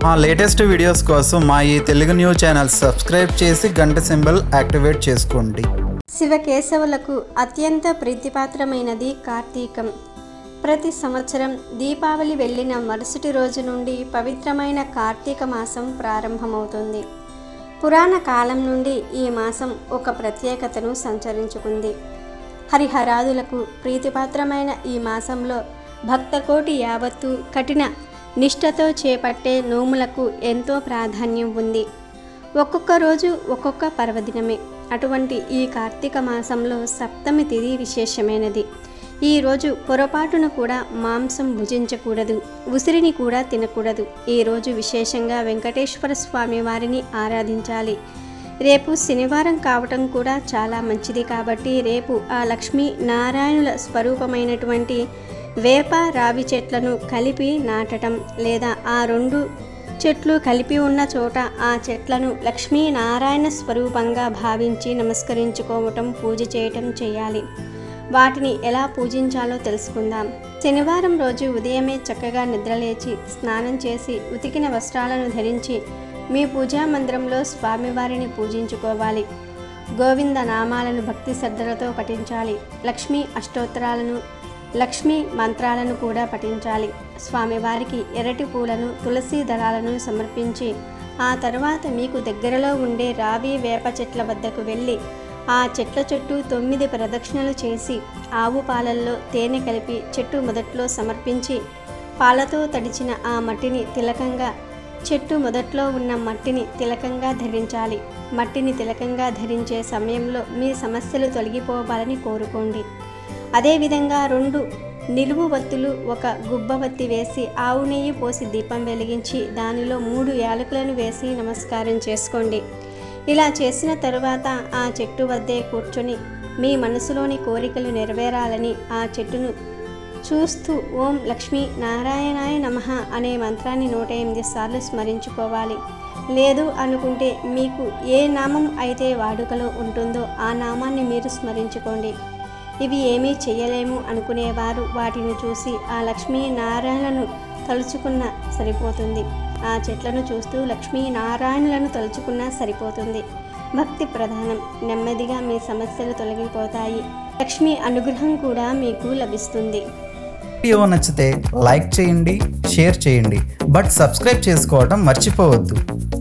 మా latest videos కోసం మా ఈ తెలుగు న్యూస్ ఛానల్ సబ్స్క్రైబ్ చేసి గంట సింబల్ యాక్టివేట్ చేసుకోండి శివకేశవులకు అత్యంత ప్రీతిపాత్రమైనది కార్తీకం ప్రతి సంవత్సరం దీపావళి వెళ్ళిన మరుసటి రోజు నుండి పవిత్రమైన కార్తీక మాసం ప్రారంభమవుతుంది పురాణ కాలం నుండి ఈ మాసం ఒక ప్రత్యేకతను సంచరించుకుంది హరిహరాదులకు ప్రీతిపాత్రమైన ఈ మాసంలో భక్తకోటి యావత్తు కఠిన నిష్ఠతో చేపట్టే నోములకు ఎంతో ప్రాధాన్యం ఉంది ఒక్కొక్క రోజు ఒక్కొక్క పర్వదినమే అటువంటి ఈ కార్తీక మాసంలో సప్తమి తిథి విశేషమైనది ఈ రోజు పొరపాటున కూడా మాంసం భుజించకూడదు ఉసిరిని కూడా తినకూడదు ఈ రోజు విశేషంగా వెంకటేశ్వర స్వామి వారిని ఆరాధించాలి రేపు శనివారం కావటం కూడా చాలా మంచిది కాబట్టి రేపు ఆ లక్ష్మీ నారాయణుల స్వరూపమైనటువంటి వేప రావి చెట్లను కలిపి నాటటం లేదా ఆ రెండు చెట్లు కలిపి ఉన్న చోట ఆ చెట్లను లక్ష్మీనారాయణ స్వరూపంగా భావించి నమస్కరించుకోవటం పూజ చేయటం చేయాలి వాటిని ఎలా పూజించాలో తెలుసుకుందాం శనివారం రోజు ఉదయమే చక్కగా నిద్రలేచి స్నానం చేసి ఉతికిన వస్త్రాలను ధరించి మీ పూజా మందిరంలో స్వామివారిని పూజించుకోవాలి గోవింద నామాలను భక్తి శ్రద్ధలతో పఠించాలి లక్ష్మీ అష్టోత్తరాలను లక్ష్మీ మంత్రాలను కూడా పఠించాలి స్వామివారికి ఎర్రటి పూలను తులసి దళాలను సమర్పించి ఆ తర్వాత మీకు దగ్గరలో ఉండే రావి వేప చెట్ల వద్దకు వెళ్ళి ఆ చెట్ల చుట్టూ తొమ్మిది ప్రదక్షిణలు చేసి ఆవు పాలల్లో తేనె కలిపి చెట్టు మొదట్లో సమర్పించి పాలతో తడిచిన ఆ మట్టిని తిలకంగా చెట్టు మొదట్లో ఉన్న మట్టిని తిలకంగా ధరించాలి మట్టిని తిలకంగా ధరించే సమయంలో మీ సమస్యలు తొలగిపోవాలని కోరుకోండి అదేవిధంగా రెండు నిలువు వత్తులు ఒక గుబ్బవత్తి వేసి ఆవు నెయ్యి పోసి దీపం వెలిగించి దానిలో మూడు యాలకులను వేసి నమస్కారం చేసుకోండి ఇలా చేసిన తరువాత ఆ చెట్టు వద్దే కూర్చొని మీ మనసులోని కోరికలు నెరవేరాలని ఆ చెట్టును చూస్తూ ఓం లక్ష్మీ నారాయణాయ నమః అనే మంత్రాన్ని నూట ఎనిమిది సార్లు స్మరించుకోవాలి లేదు అనుకుంటే మీకు ఏ నామం అయితే వాడుకలో ఉంటుందో ఆ నామాన్ని మీరు స్మరించుకోండి ఇవి ఏమీ చేయలేము అనుకునేవారు వాటిని చూసి ఆ లక్ష్మీ నారాయణలను తలుచుకున్న సరిపోతుంది ఆ చెట్లను చూస్తూ లక్ష్మీ నారాయణులను తలుచుకున్నా సరిపోతుంది భక్తి ప్రధానం నెమ్మదిగా మీ సమస్యలు తొలగిపోతాయి లక్ష్మీ అనుగ్రహం కూడా మీకు లభిస్తుంది వీడియో నచ్చితే లైక్ చేయండి షేర్ చేయండి బట్ సబ్స్క్రైబ్ చేసుకోవడం మర్చిపోవద్దు